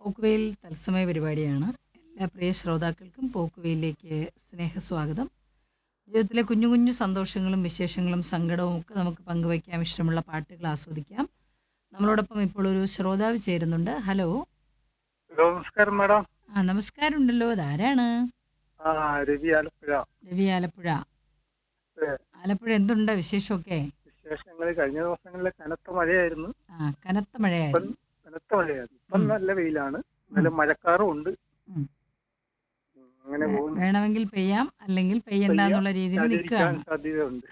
പോക്കുവെയിൽ തത്സമയ പരിപാടിയാണ് എല്ലാ പ്രിയ ശ്രോതാക്കൾക്കും പോക്കുവെയിലേക്ക് സ്നേഹസ്വാഗതം ജീവിതത്തിലെ കുഞ്ഞു കുഞ്ഞു സന്തോഷങ്ങളും വിശേഷങ്ങളും സങ്കടവും ഒക്കെ നമുക്ക് പങ്കുവയ്ക്കാം ഇഷ്ടമുള്ള പാട്ടുകൾ ആസ്വദിക്കാം നമ്മളോടൊപ്പം ഇപ്പോൾ ഒരു ശ്രോതാവ് ചേരുന്നുണ്ട് ഹലോ ഹലോ നമസ്കാരം മാഡം ആ നമസ്കാരം ഉണ്ടല്ലോ അതാരാണ് ആ രവി ആലപ്പുഴ രവി ആലപ്പുഴ ഏ, ആലപ്പുഴ എന്തുണ്ട് വിശേഷമൊക്കെ വിശേഷങ്ങൾ കഴിഞ്ഞ ദിവസങ്ങളിൽ കനത്ത മഴയായിരുന്നു ആ കനത്ത മഴയായിരുന്നു കനത്ത മഴയായിരുന്നു ഇപ്പം ഉം. നല്ല വെയിലാണ് നല്ല മഴക്കാറും ഉണ്ട് ഉം. ഉം, അങ്ങനെ പോകുന്നു വേണമെങ്കിൽ പെയ്യാം അല്ലെങ്കിൽ പെയ്യണ്ട പെയ്യാം. എന്നുള്ള രീതിയിൽ അതിരിക്കാൻ നിൽക്കുകയാണ് സാധ്യതയുണ്ട്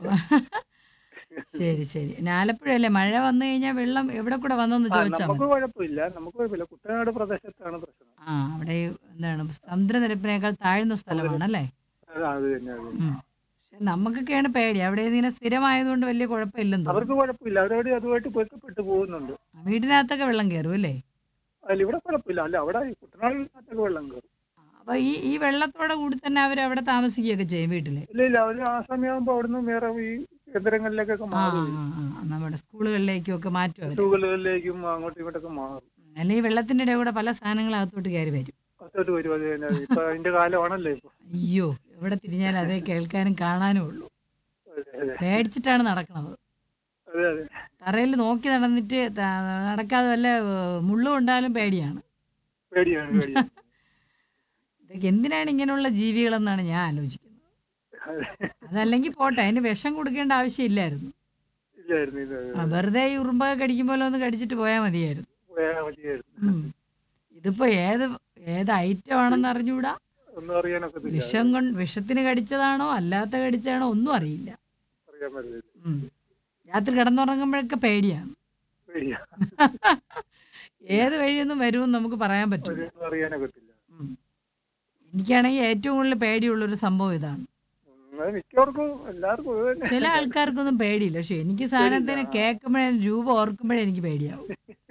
ശരി ശരി പിന്നെ ആലപ്പുഴയല്ലേ മഴ വന്നു കഴിഞ്ഞാൽ വെള്ളം എവിടെ കൂടെ വന്നെന്ന് ആ, ചോദിച്ചാൽ നമുക്ക് മതി കുഴപ്പമില്ല നമുക്ക് കുഴപ്പമില്ല കുട്ടനാട് പ്രദേശത്താണ് പ്രശ്നം ആ അവിടെ ഈ എന്താണ് സമുദ്രനിരപ്പിനേക്കാൾ താഴ്ന്ന സ്ഥലമാണല്ലേ അത് അത് തന്നെ അത് തന്നെ. ഉം. പക്ഷെ നമുക്കൊക്കെയാണ് പേടി അവിടെ ഇങ്ങനെ സ്ഥിരമായതുകൊണ്ട് വലിയ കുഴപ്പമില്ലെന്ന് അവർക്ക് തോന്നുന്നു കുഴപ്പമില്ല അവരോട് അതുമായിട്ട് പൊരുത്തപ്പെട്ട് പോകുന്നുണ്ട് വീടിനകത്തൊക്കെ വെള്ളം കയറും അല്ലേ അല്ല ഇവിടെ കുഴപ്പമില്ല അല്ല അവിടെ ഈ കുട്ടനാടിനകത്തൊക്കെ വെള്ളം കയറും ആ, അപ്പൊ ഈ ഈ വെള്ളത്തോടെ കൂടി തന്നെ അവർ അവിടെ താമസിക്കുകയൊക്കെ ചെയ്യും വീട്ടില് ഇല്ല ഇല്ല അവർ ആ സമയമാകുമ്പോൾ അവിടുന്ന് വേറെ ഈ കേന്ദ്രങ്ങളിലേക്കൊക്കെ ആ മാറും ആ, ആ, നമ്മുടെ സ്കൂളുകളിലേക്കും ഒക്കെ മാറ്റും അവര് സ്കൂളുകളിലേക്കും അങ്ങോട്ടും ഇങ്ങോട്ടൊക്കെ മാറും അല്ലെങ്കിൽ വെള്ളത്തിന്റെ ഇടയിൽ കൂടെ പല സാധനങ്ങളും അകത്തോട്ട് കയറി വരും അത്തോട്ട് വരും അത് തന്നെ ഇപ്പൊ അതിന്റെ കാലമാണല്ലോ ഇപ്പൊ അയ്യോ എവിടെ തിരിഞ്ഞാലും അതേ കേൾക്കാനും കാണാനും ഉള്ളൂ അതെ അതെ പേടിച്ചിട്ടാണ് നടക്കുന്നത് അതെ അതെ തറയിൽ നോക്കി നടന്നിട്ട് ത- നടക്കാതെ വല്ല ഏഹ്, മുള്ളു കൊണ്ടാലും പേടിയാണ് പേടിയാണ് പേടിയാണ് ഇതൊക്കെ എന്തിനാണ് ഇങ്ങനെയുള്ള ജീവികളെന്നാണ് ഞാൻ ആലോചിക്കുന്നത് അതെ. അതല്ലെങ്കിൽ പോട്ടെ അതിന് വിഷം കൊടുക്കേണ്ട ആവശ്യമില്ലായിരുന്നു ഇല്ലായിരുന്നു ഇത് ആ, വെറുതെ ഈ ഉറുമ്പൊക്കെ കടിക്കുമ്പോൾ ഒന്ന് കടിച്ചിട്ട് പോയാൽ മതിയായിരുന്നു പോയാ മതിയായിരുന്നു ഉം. ഇതിപ്പോ ഏത് ഏത് ഐറ്റം ആണെന്ന് അറിഞ്ഞുകൂടാ ഒന്നും അറിയാനൊക്കെ വിഷം കൊണ്ട് വിഷത്തിന് കടിച്ചതാണോ അല്ലാത്ത കടിച്ചതാണോ ഒന്നും അറിയില്ല അറിയാൻ പറ്റില്ല ഉം. രാത്രി കിടന്നുറങ്ങുമ്പോഴൊക്കെ പേടിയാണ് പേടിയാ ഏത് വഴിയൊന്നും വരുമെന്ന് നമുക്ക് പറയാൻ പറ്റില്ല ഒന്നും അറിയാനൊക്കെ പറ്റില്ല ഉം. എനിക്കാണെങ്കിൽ ഏറ്റവും കൂടുതൽ പേടിയുള്ളൊരു സംഭവം ഇതാണ് ഉം, അത് മിക്കവർക്കും എല്ലാവർക്കും ഇത് തന്നെ ചില ആൾക്കാർക്കൊന്നും പേടിയില്ല പക്ഷെ എനിക്ക് സാധനത്തിന് കേൾക്കുമ്പോഴേ രൂപ ഓർക്കുമ്പോഴേ എനിക്ക് പേടിയാവും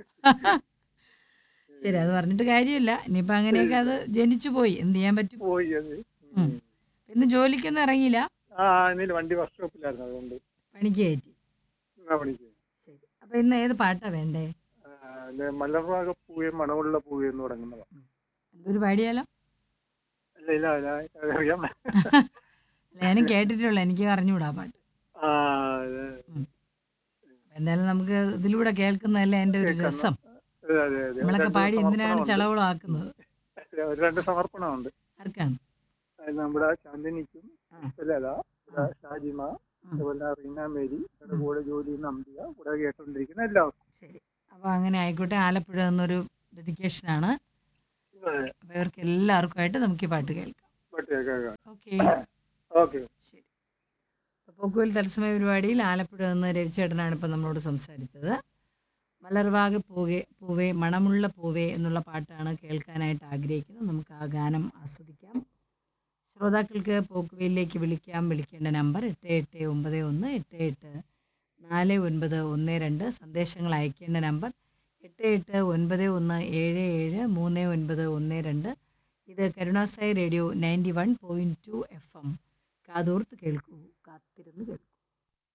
ശരി അത് പറഞ്ഞിട്ട് കാര്യമില്ല ഇനിയിപ്പോ അങ്ങനെയൊക്കെ അത് ജനിച്ചു പോയി എന്ത് ചെയ്യാൻ പറ്റും പോയി അത് ഉം. ഇന്ന് ജോലിക്കൊന്നും ഇറങ്ങിയില്ല ആ ഇന്നില്ല വണ്ടി വർക്ക്ഷോപ്പിലായിരുന്നു അതുകൊണ്ട് പണിക്ക് കയറ്റി എന്നാ പണിക്ക് ശരി അപ്പൊ ഇന്ന് ഏത് പാട്ടാ വേണ്ടേ ആ, പിന്നെ മലർവാക പൂവേ മണമുള്ള പൂവേ എന്ന് തുടങ്ങുന്നതാ എന്തൊരു പാടിയാലോ അല്ല ഇല്ല ഇല്ല അറിയാം അല്ല ഞാനും കേട്ടിട്ടുള്ള എനിക്ക് അറിഞ്ഞുകൂടാ ആ പാട്ട് ആ അതെ എന്തായാലും നമുക്ക് ഇതിലൂടെ കേൾക്കുന്നതല്ലേ എൻ്റെ ഒരു കേൾക്കാം. രസം അതെ അതെ അതെ നമ്മളൊക്കെ രണ്ട് പാടി എന്തിനാണ് സമർപ്പണമുണ്ട്. ചളവളാക്കുന്നത് അതെ, ഒരു രണ്ട് സമർപ്പണമുണ്ട് ആർക്കാണ് അത് നമ്മുടെ ചാന്ദിനിക്കും ആ. ലത ആ. ഷാജിമ ഉം. അതുപോലെ റീന മേരി അവരുടെ ഉം. കൂടെ ജോലി ചെയ്യുന്ന അംബിക കൂടെ കേട്ടോണ്ടിരിക്കുന്ന എല്ലാവർക്കും ശരി അപ്പോൾ അങ്ങനെ ആയിക്കോട്ടെ ആലപ്പുഴ എന്നൊരു ഡെഡിക്കേഷനാണ് അതെ, അപ്പോൾ ഇവർക്ക് എല്ലാവർക്കുമായിട്ട് നമുക്ക് ഈ പാട്ട് കേൾക്കാം പാട്ട് കേൾക്കാം ഓക്കെ ഓക്കെ ശരി പോക്കുവൽ തത്സമയ പരിപാടിയിൽ ആലപ്പുഴ നിന്ന് രവിചേട്ടനാണ് ഇപ്പം നമ്മളോട് സംസാരിച്ചത് മലർവാകെ പൂവേ പൂവേ മണമുള്ള പൂവേ എന്നുള്ള പാട്ടാണ് കേൾക്കാനായിട്ട് ആഗ്രഹിക്കുന്നത് നമുക്ക് ആ ഗാനം ആസ്വദിക്കാം ശ്രോതാക്കൾക്ക് പോക്കുവയിലേക്ക് വിളിക്കാം വിളിക്കേണ്ട നമ്പർ എട്ട് എട്ട് ഒമ്പത് ഒന്ന് എട്ട് എട്ട് നാല് ഒൻപത് ഒന്ന് രണ്ട് സന്ദേശങ്ങൾ അയക്കേണ്ട നമ്പർ എട്ട് എട്ട് ഒൻപത് ഒന്ന് ഏഴ് ഏഴ് മൂന്ന് ഒൻപത് ഒന്ന് രണ്ട് ഇത് Karunasai radio ninety one point two F M കാതോർത്ത് കേൾക്കൂ കാത്തിരുന്ന് കേൾക്കൂ